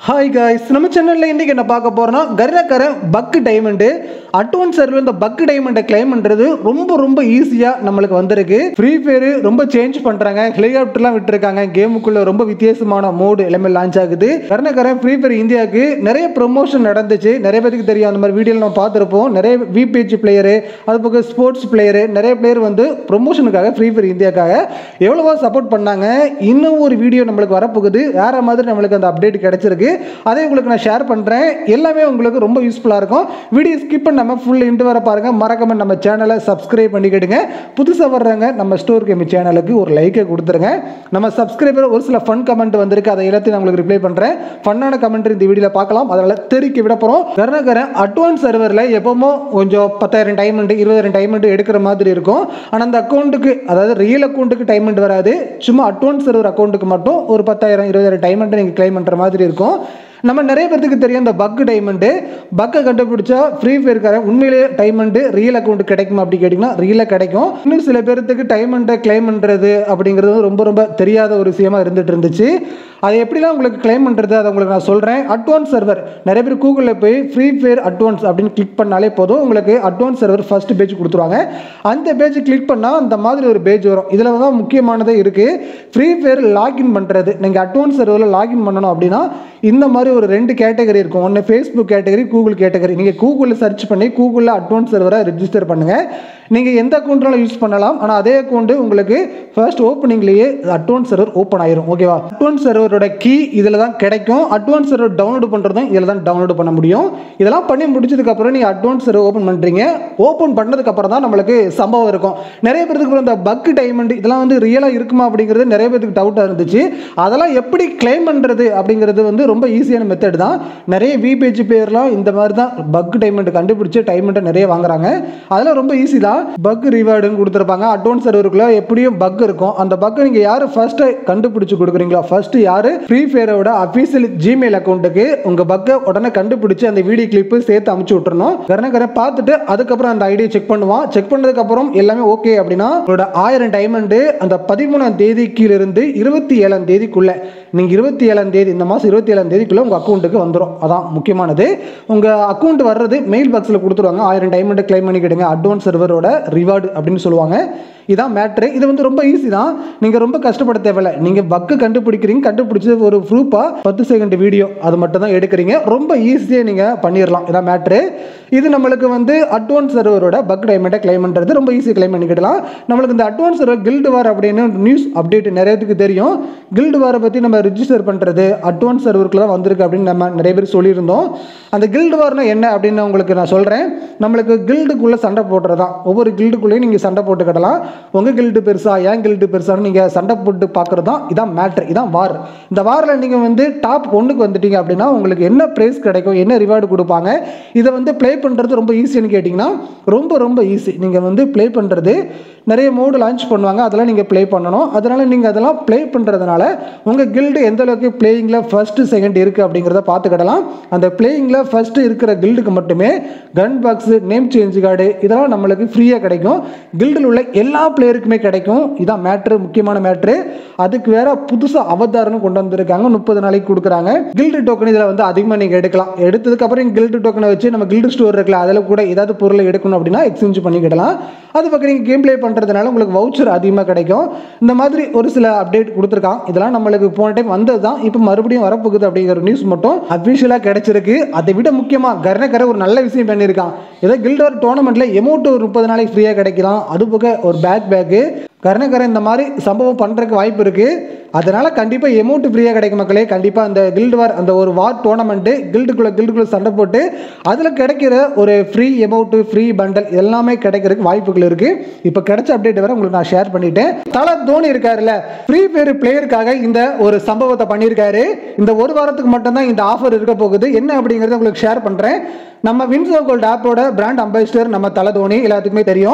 hi guys நம்ம சேனலில் இன்றைக்கி என்ன பார்க்க போகிறோம்னா கரினக்கரை பக்கு டைமண்டு அட்வான்ஸ் சர்வர் இந்த பக்கு டைமண்டை கிளைம் பண்ணுறது ரொம்ப ரொம்ப ஈஸியாக நம்மளுக்கு வந்திருக்கு ஃப்ரீ ஃபயர் ரொம்ப சேஞ்ச் பண்ணுறாங்க ஹெலிகாப்டர்லாம் விட்டுருக்காங்க கேமுக்குள்ள ரொம்ப வித்தியாசமான மோடு எல்லாமே லான்ச் ஆகுது கரினக்கரை ஃப்ரீ ஃபயர் இந்தியாவுக்கு நிறைய ப்ரொமோஷன் நடந்துச்சு நிறைய பேருக்கு தெரியும் அந்த மாதிரி வீடியோவில் நம்ம பார்த்துருப்போம் நிறைய விபிஹெச் பிளேயரு அது போக ஸ்போர்ட்ஸ் பிளேயரு நிறைய பிளேயர் வந்து ப்ரொமோஷனுக்காக ஃப்ரீ ஃபயர் இந்தியாக்காக எவ்வளவோ சப்போர்ட் பண்ணாங்க இன்னும் ஒரு வீடியோ நம்மளுக்கு வரப்போகுது வேற மாதிரி நம்மளுக்கு அந்த அப்டேட் கிடைச்சிருக்கு அதை உங்களுக்கு நான் ஷேர் பண்ணுறேன் எல்லாமே உங்களுக்கு ரொம்ப யூஸ்ஃபுல்லாக இருக்கும் வீடியோ ஸ்கிப் பண்ணாமல் ஃபுல் இன்ட்டு வர பாருங்க மறக்காம நம்ம சேனலை சப்ஸ்கிரைப் பண்ணிக்கிடுங்க புதுசாக வர்றவங்க நம்ம ஸ்டோர் கேமி சேனலுக்கு ஒரு லைக்கை கொடுத்துருங்க நம்ம சப்ஸ்கிரைபர் ஒரு சில ஃபன் கமெண்ட் வந்திருக்கு அதை எல்லாத்தையும் நான் உங்களுக்கு ரிப்ளை பண்ணுறேன் ஃபன்னான கமெண்ட் இந்த வீடியோவில் பார்க்கலாம் அதனால் தெரிவிக்க விட போகிறோம் கருணாகரன் அட்வான்ஸ் சர்வரில் எப்பவுமோ கொஞ்சம் பத்தாயிரம் டைமண்ட் இருபதாயிரம் டைமண்ட் எடுக்கிற மாதிரி இருக்கும் ஆனால் அந்த அக்கௌண்ட்டுக்கு அதாவது ரியல் அக்கௌண்ட்டுக்கு டைமண்ட் வராது சும்மா அட்வான்ஸ் சர்வர் அக்கௌண்ட்டுக்கு மட்டும் ஒரு பத்தாயிரம் இருபதாயிரம் டைமண்ட் நீங்கள் கிளைம் பண்ணுற மாதிரி இருக்கும் நம்ம நிறைய பேருக்கு தெரியும் இந்த பக் டைமண்டு பக்கை கண்டுபிடிச்சா ஃப்ரீ ஃபயர்க்கார உண்மையிலேயே டைமண்டு ரியல் அக்கௌண்ட் கிடைக்குமா அப்படி கேட்டிங்கன்னா ரியலாக கிடைக்கும் இன்னும் சில பேர்த்துக்கு டைமண்டை கிளைம் பண்ணுறது அப்படிங்கிறது ரொம்ப ரொம்ப தெரியாத ஒரு விஷயமா இருந்துட்டு இருந்துச்சு அதை எப்படிலாம் உங்களுக்கு கிளைம் பண்ணுறது அதை உங்களுக்கு நான் சொல்கிறேன் அட்வான்ஸ் சர்வர் நிறைய பேர் கூகுளில் போய் ஃப்ரீ ஃபயர் அட்வான்ஸ் அப்படின்னு கிளிக் பண்ணாலே போதும் உங்களுக்கு அட்வான்ஸ் சர்வர் ஃபர்ஸ்ட் பேஜ் கொடுத்துருவாங்க அந்த பேஜ் கிளிக் பண்ணால் அந்த மாதிரி ஒரு பேஜ் வரும் இதில் தான் முக்கியமானதே இருக்குது ஃப்ரீ ஃபயர் லாகின் பண்ணுறது நீங்கள் அட்வான்ஸ் சர்வரில் லாகின் பண்ணணும் அப்படின்னா இந்த மாதிரி ஒரு ரெண்டு கேட்டகரி இருக்கும் ஒன்று ஃபேஸ்புக் கேட்டகரி கூகுள் கேட்டகரி நீங்கள் கூகுளில் சர்ச் பண்ணி கூகுளில் அட்வான்ஸ் சர்வரை ரெஜிஸ்டர் பண்ணுங்கள் நீங்கள் எந்த அக்கௌண்ட்னாலும் யூஸ் பண்ணலாம் ஆனால் அதே அக்கௌண்ட்டு உங்களுக்கு ஃபர்ஸ்ட் ஓப்பனிங்லேயே அட்வான்ஸ் சர்வர் ஓப்பன் ஆயிரும் ஓகேவா அட்வான்ஸ் சர்வரோட கீ இதில் தான் கிடைக்கும் அட்வான்ஸ் சர்வர் டவுன்லோட் பண்ணுறதும் இதில் தான் டவுன்லோட் பண்ண முடியும் இதெல்லாம் பண்ணி முடிச்சதுக்கப்புறம் நீங்கள் அட்வான்ஸ் சர்வர் ஓப்பன் பண்ணுறீங்க ஓப்பன் பண்ணதுக்கப்புறம் தான் நம்மளுக்கு சம்பவம் இருக்கும் நிறைய பேருக்கு அப்புறம் இந்த பக் டைமண்ட் இதெல்லாம் வந்து ரியலாக இருக்குமா அப்படிங்கிறது நிறைய பேருக்கு டவுட்டாக இருந்துச்சு அதெல்லாம் எப்படி கிளைம் பண்ணுறது அப்படிங்கிறது வந்து ரொம்ப ஈஸியான மெத்தட் தான் நிறைய விபேஜ் பிளேயர்லாம் இந்த மாதிரி தான் பக் டைமண்ட் கண்டுபிடிச்சு டைமண்ட்டை நிறைய வாங்குறாங்க அதெல்லாம் ரொம்ப ஈஸி தான் பக் ரிவார்டுன்னு கொடுத்துருப்பாங்க அட்வான்ஸ் சர்வருக்குள்ள எப்படியும் பக் இருக்கும் அந்த பக்கை நீங்கள் யார் ஃபர்ஸ்ட் கண்டுபிடிச்சு கொடுக்குறீங்களோ ஃபர்ஸ்ட் யார் ஃப்ரீ ஃபயரோட அஃபீஷியல் ஜிமெயில் அக்கௌண்ட்டுக்கு உங்கள் பக்கை உடனே கண்டுபிடிச்சு அந்த வீடியோ கிளிப்பு சேர்த்து அமுச்சு விட்டுறணும் கரணக்கரை பார்த்துட்டு அதுக்கப்புறம் அந்த ஐடியை செக் பண்ணுவான் செக் பண்ணதுக்கப்புறம் எல்லாமே ஓகே அப்படின்னா உங்களோட ஆயிரம் டைமண்டு அந்த பதிமூணாம் தேதிக்கிலிருந்து இருபத்தி ஏழாம் தேதிக்குள்ள நீங்கள் இருபத்தி ஏழாம் தேதி இந்த மாதம் இருபத்தி ஏழாம் தேதிக்குள்ள உங்கள் அக்கௌண்ட்டுக்கு வந்துடும் அதான் முக்கியமானது உங்கள் அக்கௌண்ட் வர்றது மெயில் பாக்ஸில் கொடுத்துருவாங்க ஆயிரம் டைமண்ட் கிளைம் பண்ணிக்கிடுங்க அட்வான்ஸ் சர்வரோட ரிவார்டு அப்படின்னு சொல்லுவாங்க இதான் மேட்ரு இது வந்து ரொம்ப ஈஸி தான் நீங்கள் ரொம்ப கஷ்டப்பட தேவையில்லை நீங்கள் பக்கு கண்டுபிடிக்கிறீங்க கண்டுபிடிச்ச ஒரு ப்ரூஃபாக பத்து செகண்ட் வீடியோ அது மட்டும் தான் எடுக்கிறீங்க ரொம்ப ஈஸியாக நீங்கள் பண்ணிடலாம் இதான் மேட்ரு இது நம்மளுக்கு வந்து அட்வான்ஸ் சர்வரோட பக் டைமண்டை கிளைம் பண்ணுறது ரொம்ப ஈஸியாக கிளைம் பண்ணிக்கிடலாம் நம்மளுக்கு இந்த அட்வான்ஸ் சர்வர் கில்டு வார் அப்படின்னு நியூஸ் அப்டேட் நிறையத்துக்கு தெரியும் கில்டு வாரை பற்றி நம்ம ரிஜிஸ்டர் பண்ணுறது அட்வான்ஸ் சர்வருக்குள்ள தான் வந்திருக்கு அப்படின்னு நம்ம நிறைய பேர் சொல்லியிருந்தோம் அந்த கில்டு வார்னா என்ன அப்படின்னு உங்களுக்கு நான் சொல்கிறேன் நம்மளுக்கு கில்டுக்குள்ளே சண்டை போடுறது தான் ஒவ்வொரு கில்டுக்குள்ளேயும் நீங்கள் சண்டை போட்டுக்கிடலாம் உங்கள் கில்டு பெருசா ஏன் கில்டு பெருசான்னு நீங்கள் சண்டை போட்டு பார்க்குறது தான் இதான் மேட்ரு இதான் வார் இந்த வாரில் நீங்கள் வந்து டாப் ஒன்றுக்கு வந்துட்டீங்க அப்படின்னா உங்களுக்கு என்ன ப்ரைஸ் கிடைக்கும் என்ன ரிவார்டு கொடுப்பாங்க இதை வந்து ப்ளே பண்ணுறது ரொம்ப ஈஸின்னு கேட்டிங்கன்னா ரொம்ப ரொம்ப ஈஸி நீங்கள் வந்து ப்ளே பண்ணுறது நிறைய மோடு லான்ச் பண்ணுவாங்க அதெல்லாம் நீங்கள் ப்ளே பண்ணணும் அதனால் நீங்கள் அதெல்லாம் ப்ளே பண்ணுறதுனால உங்கள் கில்டு எந்த அளவுக்கு பிளேயிங்கில் ஃபஸ்ட்டு செகண்ட் இருக்குது அப்படிங்கிறத பார்த்துக்கிடலாம் அந்த பிளேயிங்கில் ஃபஸ்ட்டு இருக்கிற கில்டுக்கு மட்டுமே gun box name change card இதெல்லாம் நம்மளுக்கு ஃப்ரீயாக கிடைக்கும் கில்டில் உள்ள எல்லா பிளேயருக்குமே கிடைக்கும் இதான் மேட்ரு முக்கியமான மேட்ரு அதுக்கு வேற புதுசாக அவதாரம்னு கொண்டு வந்திருக்காங்க முப்பது நாளைக்கு கொடுக்குறாங்க கில்டு டோக்கன் இதில் வந்து அதிகமாக நீங்கள் எடுக்கலாம் எடுத்ததுக்கப்புறம் கில்டு டோக்கனை வச்சு நம்ம கில்டு ஸ்டோர் இருக்குல்ல அதில் கூட ஏதாவது பொருளை எடுக்கணும் அப்படின்னா எக்ஸ்சேஞ்ச் பண்ணிக்கிடலாம் அது பக்கம் நீங்கள் கேம் ப்ளே பண்ணுறதுனால உங்களுக்கு வவுச்சர் அதிகமாக கிடைக்கும் இந்த மாதிரி ஒரு சில அப்டேட் கொடுத்துருக்கான் இதெல்லாம் நம்மளுக்கு போன டைம் வந்தது தான் இப்போ மறுபடியும் வரப்போகுது அப்படிங்கிற நியூஸ் மட்டும் அஃபிஷியலாக கிடைச்சிருக்கு அதை விட முக்கியமாக கர்ணக்கரை ஒரு நல்ல விஷயம் பண்ணியிருக்கான் ஏதோ கில்டர் டோர்னமெண்ட்டில் எமௌண்ட் ஒரு முப்பது நாளைக்கு ஃப்ரீயாக கிடைக்கலாம் அது போக ஒரு பேக் பேக்கு கருணக்கரை இந்த மாதிரி சம்பவம் பண்ணுறதுக்கு வாய்ப்பு இருக்குது அதனால் கண்டிப்பாக எமௌண்ட் ஃப்ரீயாக கிடைக்கும் மக்களே கண்டிப்பாக அந்த கில்டு வார் அந்த ஒரு வார் டோர்னமெண்ட்டு கில்டுக்குள்ளே கில்டுக்குள்ளே சண்டை போட்டு அதில் கிடைக்கிற ஒரு ஃப்ரீ எமௌண்ட்டு ஃப்ரீ பண்டல் எல்லாமே கிடைக்கிறதுக்கு வாய்ப்புகள் இருக்குது இப்போ கிடைச்ச அப்டேட் வர உங்களுக்கு நான் ஷேர் பண்ணிட்டேன் தலை தோனி இருக்காருல்ல ஃப்ரீ ஃபயர் பிளேயருக்காக இந்த ஒரு சம்பவத்தை பண்ணியிருக்காரு இந்த ஒரு வாரத்துக்கு மட்டும்தான் இந்த ஆஃபர் இருக்க போகுது என்ன அப்படிங்கிறத உங்களுக்கு ஷேர் பண்ணுறேன் நம்ம வின்சோ கோல்ட் ஆப்போட பிராண்ட் அம்பாசிடர் நம்ம தலை தோனி எல்லாத்துக்குமே தெரியும்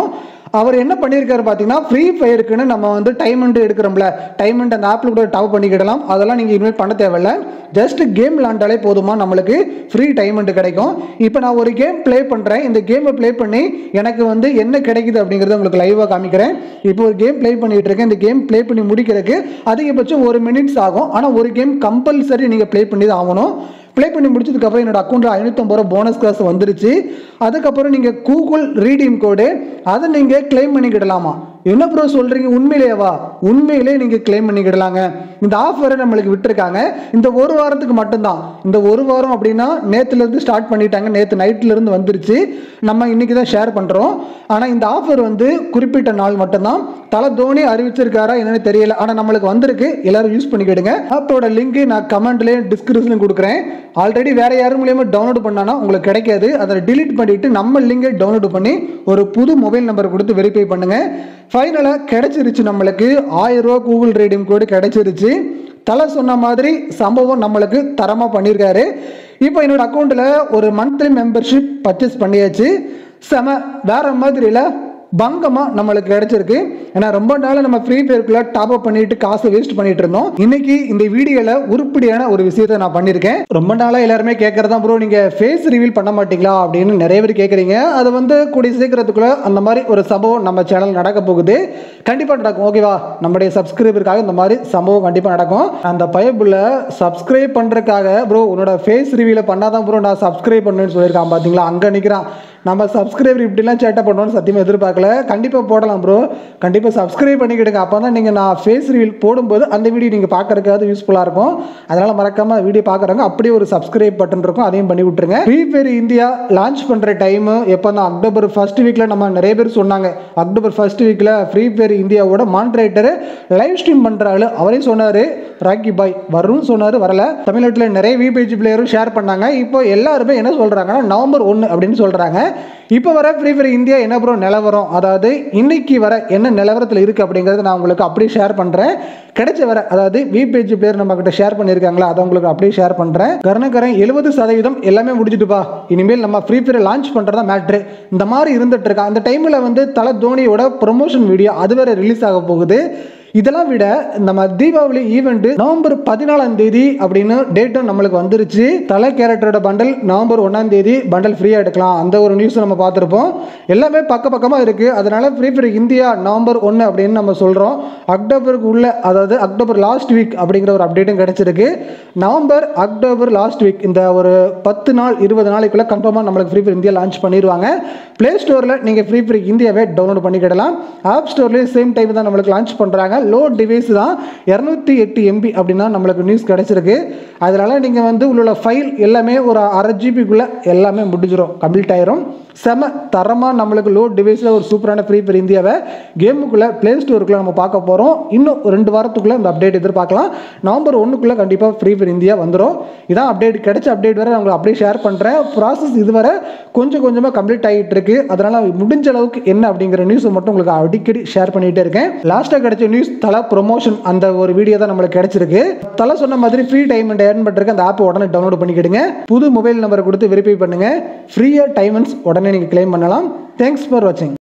அவர் என்ன பண்ணியிருக்காரு பார்த்தீங்கன்னா ஃப்ரீ ஃபயருக்குன்னு நம்ம வந்து டைம் அண்ட் எடுக்கிறோம்ல டைம் அண்ட் அந்த ஆப்பில் கூட டவ் பண்ணிக்கிடலாம் அதெல்லாம் நீங்கள் இனிமேல் பண்ண தேவையில்ல ஜஸ்ட் கேம் விளாண்டாலே போதுமா நம்மளுக்கு ஃப்ரீ டைம் அண்ட் கிடைக்கும் இப்போ நான் ஒரு கேம் ப்ளே பண்ணுறேன் இந்த கேமை ப்ளே பண்ணி எனக்கு வந்து என்ன கிடைக்குது அப்படிங்கிறத உங்களுக்கு லைவாக காமிக்கிறேன் இப்போ ஒரு கேம் ப்ளே பண்ணிட்டு இருக்கேன் இந்த கேம் ப்ளே பண்ணி முடிக்கிறதுக்கு அதிகபட்சம் ஒரு மினிட்ஸ் ஆகும் ஆனால் ஒரு கேம் கம்பல்சரி நீங்கள் ப்ளே பண்ணி தான் ஆகணும் ப்ளே பண்ணி முடிச்சதுக்கப்புறம் என்னோட அக்கௌண்ட்டில் ஐநூற்றம்பது ரூபா போனஸ் காசு வந்துருச்சு அதுக்கப்புறம் நீங்கள் கூகுள் ரீடீம் கோடு அதை நீங்கள் கிளைம் பண்ணிக்கிடலாமா என்ன ப்ரோ சொல்கிறீங்க உண்மையிலேவா உண்மையிலே நீங்கள் கிளைம் பண்ணிக்கிடலாங்க இந்த ஆஃபரை நம்மளுக்கு விட்டுருக்காங்க இந்த ஒரு வாரத்துக்கு மட்டும்தான் இந்த ஒரு வாரம் அப்படின்னா நேற்றுலேருந்து ஸ்டார்ட் பண்ணிட்டாங்க நேற்று நைட்லேருந்து வந்துருச்சு நம்ம இன்னைக்கு தான் ஷேர் பண்ணுறோம் ஆனால் இந்த ஆஃபர் வந்து குறிப்பிட்ட நாள் மட்டும்தான் தலை தோனி அறிவிச்சிருக்காரா என்னன்னு தெரியல ஆனால் நம்மளுக்கு வந்திருக்கு எல்லாரும் யூஸ் பண்ணிக்கிடுங்க ஆப்போட லிங்க் நான் கமெண்ட்லேயும் டிஸ்கிரிப்ஷன்லையும் கொடுக்குறேன் ஆல்ரெடி வேற யாரும் மூலியமா டவுன்லோட் பண்ணானா உங்களுக்கு கிடைக்காது அதை delete பண்ணிட்டு நம்ம லிங்கை டவுன்லோட் பண்ணி ஒரு புது மொபைல் நம்பர் கொடுத்து வெரிஃபை பண்ணுங்க ஃபைனலாக கிடைச்சிருச்சு நம்மளுக்கு ஆயிரம் ரூபா கூகுள் ரீடிங் கோடு கிடைச்சிருச்சு தலை சொன்ன மாதிரி சம்பவம் நம்மளுக்கு தரமாக பண்ணியிருக்காரு இப்போ என்னோட அக்கௌண்ட்டில் ஒரு மந்த்லி மெம்பர்ஷிப் பர்ச்சேஸ் பண்ணியாச்சு செம வேற மாதிரில பங்கமாக நம்மளுக்கு கிடைச்சிருக்கு ஏன்னா ரொம்ப நாள் நம்ம ஃப்ரீ ஃபயருக்குள்ள டாப் அப் பண்ணிட்டு காசு வேஸ்ட் பண்ணிட்டு இருந்தோம் இன்னைக்கு இந்த வீடியோல உருப்படியான ஒரு விஷயத்தை நான் பண்ணியிருக்கேன் ரொம்ப நாளாக எல்லாருமே கேட்கறதா ப்ரோ நீங்க ஃபேஸ் ரிவீல் பண்ண மாட்டீங்களா அப்படின்னு நிறைய பேர் கேட்குறீங்க அது வந்து கூடிய சீக்கிரத்துக்குள்ள அந்த மாதிரி ஒரு சம்பவம் நம்ம சேனல் நடக்க போகுது கண்டிப்பாக நடக்கும் ஓகேவா நம்முடைய சப்ஸ்கிரைபருக்காக இந்த மாதிரி சம்பவம் கண்டிப்பாக நடக்கும் அந்த பயபுள்ள சப்ஸ்கிரைப் பண்ணுறதுக்காக ப்ரோ உன்னோட ஃபேஸ் ரிவீல பண்ணாதான் ப்ரோ நான் சப்ஸ்கிரைப் பண்ணுன்னு சொல்லியிருக்கான் பார்த்தீங்களா அங்கே நிற்கிறான் நம்ம சப்ஸ்கிரைபர் இப்படிலாம் சேட்டை பண்ணுவோம்னு சத்தியமாக எதிர்பார்க்கல கண்டிப்பாக போடலாம் ப்ரோ கண்டிப்பாக சப்ஸ்கிரைப் பண்ணிக்கிடுங்க அப்போ தான் நீங்கள் நான் ஃபேஸ் ரிவீல் போடும்போது அந்த வீடியோ நீங்கள் பார்க்கறதுக்காவது யூஸ்ஃபுல்லாக இருக்கும் அதனால் மறக்காமல் வீடியோ பார்க்குறவங்க அப்படியே ஒரு சப்ஸ்கிரைப் பட்டன் இருக்கும் அதையும் பண்ணி விட்டுருங்க ஃப்ரீ ஃபயர் இந்தியா லான்ச் பண்ணுற டைமு எப்போ தான் அக்டோபர் ஃபர்ஸ்ட் வீக்கில் நம்ம நிறைய பேர் சொன்னாங்க அக்டோபர் ஃபர்ஸ்ட் வீக்கில் ஃப்ரீ ஃபயர் இந்தியாவோட மான்ட்ரேட்டர் லைவ் ஸ்ட்ரீம் பண்ணுறாரு அவரே சொன்னார் ராக்கி பாய் வரும்னு சொன்னார் வரல தமிழ்நாட்டில் நிறைய விபிஜி பிளேயரும் ஷேர் பண்ணாங்க இப்போ எல்லாருமே என்ன சொல்கிறாங்கன்னா நவம்பர் ஒன்று அப்படின்னு சொல்கிறாங்க இப்போ வர ஃப்ரீ ஃபயர் இந்தியா என்ன ப்ரோ நிலவரம் அதாவது இன்னைக்கு வர என்ன நிலவரத்தில் இருக்குது அப்படிங்கிறத நான் உங்களுக்கு அப்படியே ஷேர் பண்ணுறேன் கிடைச்ச வர அதாவது விபேஜ் பிளேயர் நம்ம கிட்ட ஷேர் பண்ணியிருக்காங்களா அதை உங்களுக்கு அப்படியே ஷேர் பண்ணுறேன் கருணக்கரன் எழுபது சதவீதம் எல்லாமே முடிஞ்சிட்டுப்பா இனிமேல் நம்ம ஃப்ரீ ஃபயர் லான்ச் பண்ணுறதா மேட்ரு இந்த மாதிரி இருந்துட்டு இருக்கா அந்த டைமில் வந்து தலை தோனியோட ப்ரொமோஷன் வீடியோ அது வேற ரிலீஸ் ஆக போகுது இதெல்லாம் விட நம்ம தீபாவளி ஈவெண்ட் நவம்பர் பதினாலாம் தேதி அப்படின்னு டேட்டும் நம்மளுக்கு வந்துருச்சு தலை கேரக்டரோட பண்டல் நவம்பர் ஒன்றாம் தேதி பண்டல் ஃப்ரீயாக எடுக்கலாம் அந்த ஒரு நியூஸ் நம்ம பார்த்துருப்போம் எல்லாமே பக்க பக்கமாக இருக்குது அதனால ஃப்ரீ ஃபயர் இந்தியா நவம்பர் ஒன்று அப்படின்னு நம்ம சொல்கிறோம் அக்டோபருக்கு உள்ள அதாவது அக்டோபர் லாஸ்ட் வீக் அப்படிங்கிற ஒரு அப்டேட்டும் கிடைச்சிருக்கு நவம்பர் அக்டோபர் லாஸ்ட் வீக் இந்த ஒரு பத்து நாள் இருபது நாளைக்குள்ள கன்ஃபார்மாக நம்மளுக்கு ஃப்ரீ ஃபயர் இந்தியா லான்ச் பண்ணிடுவாங்க ப்ளே ஸ்டோரில் நீங்கள் ஃப்ரீ ஃபயர் இந்தியாவே டவுன்லோட் பண்ணிக்கிடலாம் ஆப் ஸ்டோர்லேயும் சேம் டைம் தான் நம்மளுக்கு லான்ச் பண்ணுறாங்க லோ டிவைஸ் தான் இரநூத்தி எட்டு எம்பி அப்படின்னா நம்மளுக்கு நியூஸ் கிடைச்சிருக்கு அதனால நீங்கள் வந்து உள்ள ஃபைல் எல்லாமே ஒரு அரை ஜிபிக்குள்ளே எல்லாமே முடிஞ்சிடும் கம்ப்ளீட் ஆயிரும் செம தரமாக நம்மளுக்கு லோ டிவைஸில் ஒரு சூப்பரான ஃப்ரீ ஃபயர் இந்தியாவை கேமுக்குள்ளே ப்ளே ஸ்டோருக்குள்ளே நம்ம பார்க்க போகிறோம் இன்னும் ரெண்டு வாரத்துக்குள்ளே இந்த அப்டேட் எதிர்பார்க்கலாம் நவம்பர் ஒன்றுக்குள்ளே கண்டிப்பாக ஃப்ரீ ஃபயர் இந்தியா வந்துடும் இதான் அப்டேட் கிடைச்ச அப்டேட் வேறு நான் உங்களுக்கு அப்படியே ஷேர் பண்ணுறேன் ப்ராசஸ் இதுவரை கொஞ்சம் கொஞ்சமாக கம்ப்ளீட் ஆகிட்டு இருக்கு அதனால் முடிஞ்ச அளவுக்கு என்ன அப்படிங்கிற நியூஸை மட்டும் உங்களுக்கு அடிக்கடி ஷேர் பண்ணிகிட்டே இருக்கேன் லாஸ்ட்டாக கிடைச்ச நியூஸ் தலை ப்ரொமோஷன் அந்த ஒரு வீடியோ தான் நம்மளுக்கு கிடைச்சிருக்கு தலை சொன்ன மாதிரி ஃப்ரீ டைம் ஏர்ன் பண்ணுறதுக்கு அந்த ஆப் உடனே டவுன்லோட் பண்ணிக்கிடுங்க புது மொபைல் நம்பரை கொடுத்து வெரிஃபை பண்ணுங்க ஃப்ரீயாக டைமண்ட்ஸ் உடனே நீங்கள் கிளைம் பண்ணலாம் தேங்க்ஸ் ஃபார் வாட்சிங்